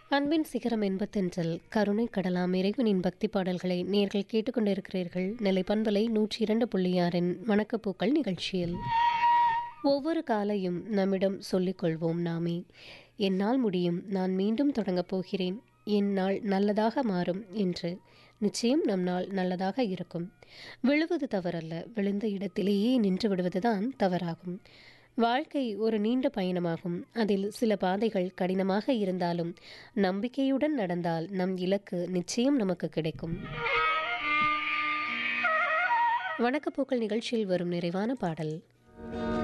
அன்பின் சிகரம் என்பத்தென்றல் கருணை கடலாம் இறைவனின் பக்தி பாடல்களை நேர்கள் கேட்டுக்கொண்டிருக்கிறீர்கள் நெல்லை பண்பலை நூற்றி இரண்டு புள்ளி ஆறின் வணக்கப்பூக்கள் நிகழ்ச்சியில் ஒவ்வொரு காலையும் நம்மிடம் சொல்லிக் கொள்வோம் நாமே என்னால் முடியும் நான் மீண்டும் தொடங்கப் போகிறேன் என் நாள் நல்லதாக மாறும் என்று நிச்சயம் நம் நாள் நல்லதாக இருக்கும் விழுவது தவறல்ல விழுந்த இடத்திலேயே நின்று விடுவதுதான் தவறாகும் வாழ்க்கை ஒரு நீண்ட பயணமாகும் அதில் சில பாதைகள் கடினமாக இருந்தாலும் நம்பிக்கையுடன் நடந்தால் நம் இலக்கு நிச்சயம் நமக்கு கிடைக்கும் வணக்கப்போக்கள் நிகழ்ச்சியில் வரும் நிறைவான பாடல்